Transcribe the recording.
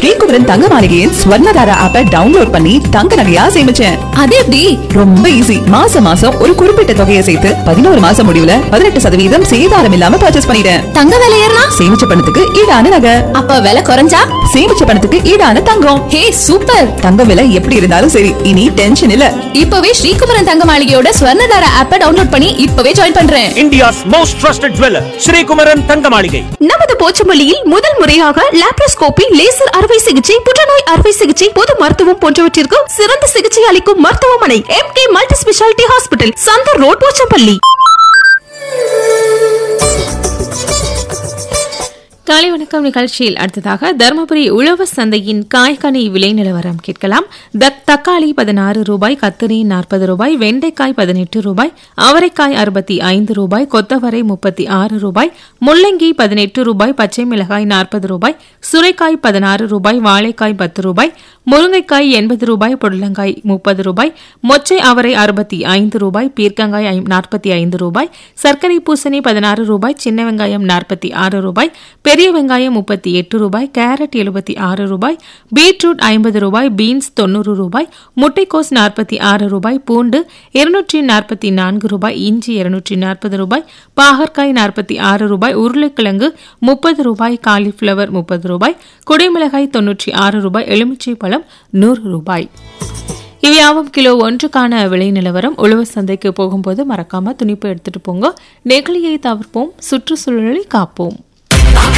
ஸ்ரீகுமரன் தங்க மாளிகையின் ஸ்வர்ணதாரா ஆப்பை டவுன்லோட் பண்ணி தங்க நகையா சேமிச்சேன் அது எப்படி ரொம்ப ஈஸி மாசம் மாசம் ஒரு குறிப்பிட்ட தொகையை சேர்த்து பதினோரு மாசம் முடிவுல பதினெட்டு சதவீதம் சேதாரம் இல்லாம பர்ச்சேஸ் பண்ணிட்டேன் தங்க விலை ஏறினா சேமிச்ச பணத்துக்கு ஈடான நகை அப்ப விலை குறைஞ்சா சேமிச்ச பணத்துக்கு ஈடான தங்கம் ஹே சூப்பர் தங்க விலை எப்படி இருந்தாலும் சரி இனி டென்ஷன் இல்ல இப்பவே ஸ்ரீகுமரன் தங்க மாளிகையோட ஸ்வர்ணதார ஆப்பை டவுன்லோட் பண்ணி இப்பவே ஜாயின் பண்றேன் India's most trusted jeweler, Sri Kumaran Tangamalige. நமது போச்சமல்லியில் முதல் முறையாக லாப்ரோஸ்கோபி லேசர் அறுவை சிகிச்சை புற்றுநோய் அறுவை சிகிச்சை பொது மருத்துவம் போன்றவற்றிற்கு சிறந்த சிகிச்சை அளிக்கும் மருத்துவமனை M K multi speciality hospital Chandar road Pochampalli காலை வணக்கம் நிகழ்ச்சியில் அடுத்ததாக தருமபுரி உழவர் சந்தையின் காய்கனி விலை நிலவரம் கேட்கலாம் தக் தக்காளி பதினாறு ரூபாய் கத்திரி நாற்பது ரூபாய் வெண்டைக்காய் பதினெட்டு ரூபாய் அவரைக்காய் அறுபத்தி ஐந்து ரூபாய் கொத்தவரை முப்பத்தி ஆறு ரூபாய் முள்ளங்கி பதினெட்டு ரூபாய் பச்சை மிளகாய் நாற்பது ரூபாய் சுரைக்காய் பதினாறு ரூபாய் வாழைக்காய் பத்து ரூபாய் முருங்கைக்காய் எண்பது ரூபாய் புடலங்காய் முப்பது ரூபாய் மொச்சை அவரை அறுபத்தி ஐந்து ரூபாய் பீர்க்கங்காய் நாற்பத்தி ஐந்து ரூபாய் சர்க்கரை பூசணி பதினாறு ரூபாய் சின்ன வெங்காயம் நாற்பத்தி ஆறு ரூபாய் பெரிய வெங்காயம் முப்பத்தி எட்டு ரூபாய் கேரட் எழுபத்தி ஆறு ரூபாய் பீட்ரூட் ஐம்பது ரூபாய் பீன்ஸ் தொண்ணூறு ரூபாய் முட்டைக்கோஸ் நாற்பத்தி ஆறு ரூபாய் பூண்டு இருநூற்றி நாற்பத்தி நான்கு ரூபாய் இஞ்சி இருநூற்றி நாற்பது ரூபாய் பாகற்காய் நாற்பத்தி ஆறு ரூபாய் உருளைக்கிழங்கு முப்பது ரூபாய் காலிஃபிளவர் முப்பது ரூபாய் குடைமிளகாய் தொன்னூற்றி ஆறு ரூபாய் எலுமிச்சை பழம் நூறு ரூபாய் இவையாவும் கிலோ ஒன்றுக்கான விலை நிலவரம் உழவர் சந்தைக்கு போகும்போது மறக்காம துணிப்பு எடுத்துட்டு போங்க நெகிழியை தவிர்ப்போம் சுற்றுச்சூழலை காப்போம்